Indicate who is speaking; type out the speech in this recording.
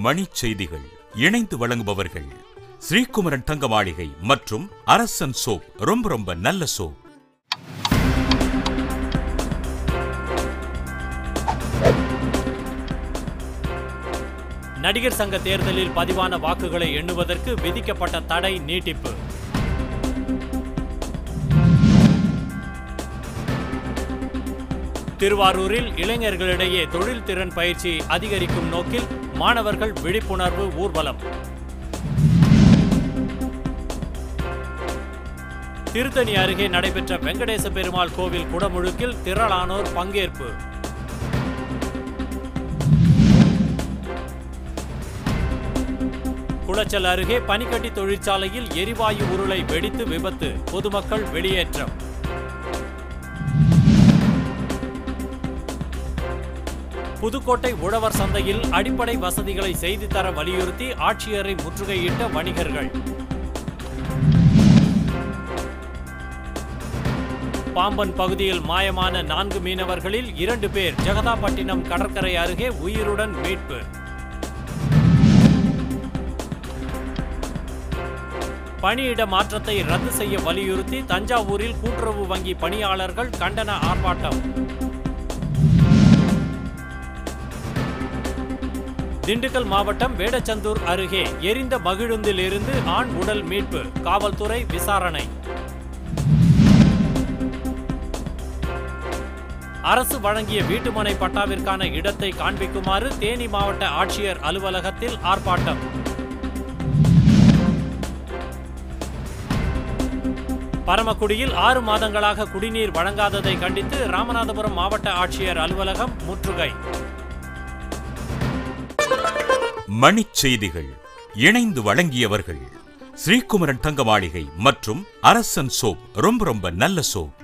Speaker 1: மணிச் செய்திகள் இணைந்து வழங்குபவர்கள் ஸ்ரீகுமரன் தங்க மாளிகை மற்றும் அரசன் சோப் ரொம்ப ரொம்ப நல்ல சோப்
Speaker 2: நடிகர் சங்க தேர்தலில் பதிவான வாக்குகளை எண்ணுவதற்கு விதிக்கப்பட்ட தடை நீட்டிப்பு திருவாரூரில் இளைஞர்களிடையே தொழில் திறன் பயிற்சி அதிகரிக்கும் நோக்கில் மாணவர்கள் விழிப்புணர்வு ஊர்வலம் திருத்தணி அருகே நடைபெற்ற வெங்கடேச பெருமாள் கோவில் குடமுழுக்கில் திரளானோர் பங்கேற்பு குளச்சல் அருகே பனிக்கட்டி தொழிற்சாலையில் எரிவாயு உருளை வெடித்து விபத்து பொதுமக்கள் வெளியேற்றம் புதுக்கோட்டை உழவர் சந்தையில் அடிப்படை வசதிகளை செய்து தர வலியுறுத்தி ஆட்சியரை முற்றுகையிட்ட வணிகர்கள் பாம்பன் பகுதியில் மாயமான நான்கு மீனவர்களில் இரண்டு பேர் ஜெகதாப்பட்டினம் கடற்கரை அருகே உயிருடன் மீட்பு பணியிட மாற்றத்தை ரத்து செய்ய வலியுறுத்தி தஞ்சாவூரில் கூட்டுறவு வங்கி பணியாளர்கள் கண்டன ஆர்ப்பாட்டம் திண்டுக்கல் மாவட்டம் வேடச்சந்தூர் அருகே எரிந்த மகிழுந்தில் இருந்து ஆண் உடல் மீட்பு காவல்துறை விசாரணை அரசு வழங்கிய வீட்டுமனை பட்டாவிற்கான இடத்தை காண்பிக்குமாறு தேனி மாவட்ட ஆட்சியர் அலுவலகத்தில் ஆர்ப்பாட்டம் பரமக்குடியில் ஆறு மாதங்களாக குடிநீர் வழங்காததை கண்டித்து ராமநாதபுரம் மாவட்ட ஆட்சியர் அலுவலகம் முற்றுகை
Speaker 1: மணிச் செய்திகள் இணைந்து வழங்கியவர்கள் ஸ்ரீகுமரன் தங்க மாளிகை மற்றும் அரசன் சோப் ரொம்ப ரொம்ப நல்ல சோப்